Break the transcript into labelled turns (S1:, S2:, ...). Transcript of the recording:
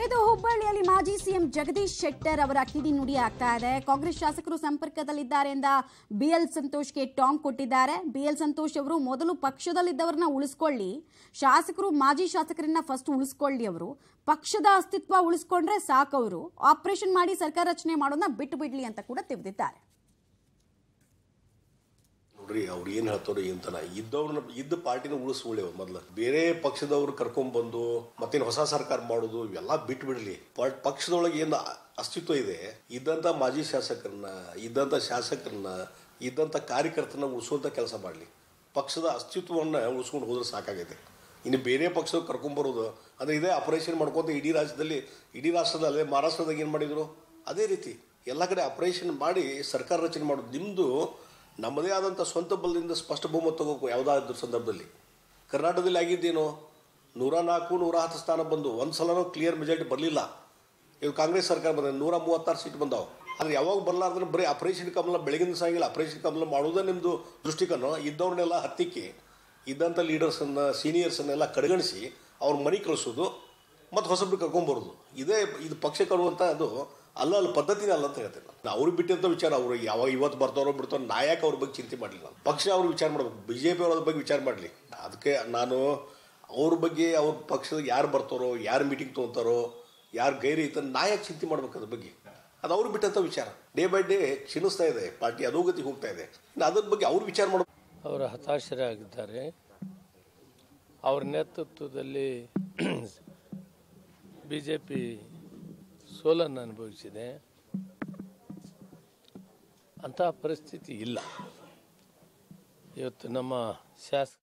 S1: ಇದು ಹುಬ್ಬಳ್ಳಿಯಲ್ಲಿ ಮಾಜಿ ಸಿಎಂ ಜಗದೀಶ್ ಶೆಟ್ಟರ್ ಅವರ ಕಿಡಿ ನುಡಿ ಆಗ್ತಾ ಇದೆ ಕಾಂಗ್ರೆಸ್ ಶಾಸಕರು ಸಂಪರ್ಕದಲ್ಲಿದ್ದಾರೆ ಎಂದ ಬಿಎಲ್ ಸಂತೋಷ್ಗೆ ಟಾಂಗ್ ಕೊಟ್ಟಿದ್ದಾರೆ ಬಿಎಲ್ ಸಂತೋಷ್ ಅವರು ಮೊದಲು ಪಕ್ಷದಲ್ಲಿದ್ದವರನ್ನ ಉಳಿಸ್ಕೊಳ್ಳಿ ಶಾಸಕರು ಮಾಜಿ ಶಾಸಕರನ್ನ ಫಸ್ಟ್ ಉಳಿಸ್ಕೊಳ್ಳಿ ಅವರು ಪಕ್ಷದ ಅಸ್ತಿತ್ವ ಉಳಿಸ್ಕೊಂಡ್ರೆ ಸಾಕವರು ಆಪರೇಷನ್ ಮಾಡಿ ಸರ್ಕಾರ ರಚನೆ ಮಾಡೋದನ್ನ ಬಿಟ್ಟು ಬಿಡ್ಲಿ ಅಂತ ಕೂಡ ತಿಳಿದಿದ್ದಾರೆ
S2: ನೋಡ್ರಿ ಅವ್ರು ಏನ್ ಹೇಳ್ತಾರೋ ಎಂತನ ಇದ್ದವ್ರನ್ನ ಇದ್ದ ಪಾರ್ಟಿನ ಉಳಿಸ್ಕೊಳ್ಳಿ ಅವ್ರು ಮೊದ್ಲು ಬೇರೆ ಪಕ್ಷದವ್ರು ಕರ್ಕೊಂಡ್ ಬಂದು ಮತ್ತೇನು ಹೊಸ ಸರ್ಕಾರ ಮಾಡೋದು ಇವೆಲ್ಲ ಬಿಟ್ಟು ಬಿಡ್ಲಿ ಪ- ಪಕ್ಷದೊಳಗೆ ಏನು ಅಸ್ತಿತ್ವ ಇದೆ ಇದ್ದಂತ ಮಾಜಿ ಶಾಸಕರನ್ನ ಇದ್ದಂತ ಶಾಸಕರನ್ನ ಇದ್ದಂತ ಕಾರ್ಯಕರ್ತರನ್ನ ಉಳಿಸುವಂತ ಕೆಲಸ ಮಾಡಲಿ ಪಕ್ಷದ ಅಸ್ತಿತ್ವವನ್ನ ಉಳಿಸ್ಕೊಂಡು ಹೋದ್ರೆ ಸಾಕಾಗೈತೆ ಇನ್ನು ಬೇರೆ ಪಕ್ಷದ ಕರ್ಕೊಂಬರೋದು ಅಂದ್ರೆ ಇದೇ ಆಪರೇಷನ್ ಮಾಡ್ಕೊಂತ ಇಡೀ ರಾಜ್ಯದಲ್ಲಿ ಇಡೀ ರಾಷ್ಟ್ರದಲ್ಲಿ ಮಹಾರಾಷ್ಟ್ರದಾಗ ಏನು ಮಾಡಿದ್ರು ಅದೇ ರೀತಿ ಎಲ್ಲ ಕಡೆ ಆಪರೇಷನ್ ಮಾಡಿ ಸರ್ಕಾರ ರಚನೆ ಮಾಡೋದು ನಿಮ್ಮದು ನಮ್ಮದೇ ಆದಂಥ ಸ್ವಂತ ಬಲದಿಂದ ಸ್ಪಷ್ಟ ಬಹುಮತ ತಗೋಬೇಕು ಯಾವುದಾದ್ರೂ ಸಂದರ್ಭದಲ್ಲಿ ಕರ್ನಾಟಕದಲ್ಲಿ ಆಗಿದ್ದೇನು ನೂರ ನಾಲ್ಕು ನೂರ ಹತ್ತು ಸ್ಥಾನ ಬಂದು ಒಂದು ಸಲನೂ ಕ್ಲಿಯರ್ ಮೆಜಾರಿಟಿ ಬರಲಿಲ್ಲ ಇವು ಕಾಂಗ್ರೆಸ್ ಸರ್ಕಾರ ಬಂದ ನೂರ ಮೂವತ್ತಾರು ಸೀಟ್ ಬಂದಾವ ಆದ್ರೆ ಯಾವಾಗ ಬರಲಾರ್ದ್ರೆ ಬರೀ ಆಪರೇಷನ್ ಕಮಲ ಬೆಳಗಿನ ಸಾಯಂಗಿಲ್ಲ ಆಪರೇಷನ್ ಕಮಲ ಮಾಡೋದೇ ನಿಮ್ಮದು ದೃಷ್ಟಿಕೋನ ಇದ್ದವ್ರನ್ನೆಲ್ಲ ಹತ್ತಿಕ್ಕಿ ಇದ್ದಂಥ ಲೀಡರ್ಸನ್ನು ಸೀನಿಯರ್ಸನ್ನೆಲ್ಲ ಕಡೆಗಣಿಸಿ ಅವ್ರ ಮನೆ ಕಳಿಸೋದು ಮತ್ತು ಹೊಸಬ್ರು ಕರ್ಕೊಂಬರೋದು ಇದೇ ಇದು ಪಕ್ಷ ಕರುವಂಥ ಅದು ಅಲ್ಲ ಅಲ್ಲ ಪದ್ಧತಿನೇ ಅಲ್ಲ ಅಂತ ಹೇಳ್ತೇನೆ ನಾನು ಅವ್ರಿಗೆ ಬಿಟ್ಟಂತ ವಿಚಾರ ಅವರು ಯಾವಾಗ ಇವತ್ತು ಬರ್ತಾರೋ ಬಿಡ್ತಾರೋ ನಾ ಯಾಕೆ ಅವ್ರ ಬಗ್ಗೆ ಚಿಂತೆ ಮಾಡಲಿಲ್ಲ ನಾನು ಪಕ್ಷ ಅವ್ರ ವಿಚಾರ ಮಾಡ್ಬೇಕು ಬಿ ಜೆ ಪಿ ಅವ್ರ ಬಗ್ಗೆ ವಿಚಾರ ಮಾಡಲಿ ಅದಕ್ಕೆ ನಾನು ಅವ್ರ ಬಗ್ಗೆ ಅವ್ರ ಪಕ್ಷದ ಯಾರು ಬರ್ತಾರೋ ಯಾರು ಮೀಟಿಂಗ್ ತೊಗೊತಾರೋ ಯಾರು ಗೈರಿ ಐತ ನಾ ಯಾಕೆ ಚಿಂತೆ ಮಾಡ್ಬೇಕು ಅದ್ರ ಬಗ್ಗೆ ಅದು ಅವ್ರಿಗೆ ಬಿಟ್ಟಂತ ವಿಚಾರ ಡೇ ಬೈ ಡೇ ಕ್ಷೀಣಿಸ್ತಾ ಇದೆ ಪಾರ್ಟಿ ಅಧೋಗತಿಗೆ ಹೋಗ್ತಾ ಇದೆ ಇನ್ನು ಅದ್ರ ಬಗ್ಗೆ ಅವ್ರು ವಿಚಾರ ಮಾಡ್ಬೇಕು
S3: ಅವರು ಹತಾಶರಾಗಿದ್ದಾರೆ ಅವರ ನೇತೃತ್ವದಲ್ಲಿ ಬಿ ಜೆ ಪಿ ಸೋಲನ್ನು ಅನುಭವಿಸಿದೆ ಅಂತಹ ಪರಿಸ್ಥಿತಿ ಇಲ್ಲ ಇವತ್ತು ನಮ್ಮ ಶಾಸಕ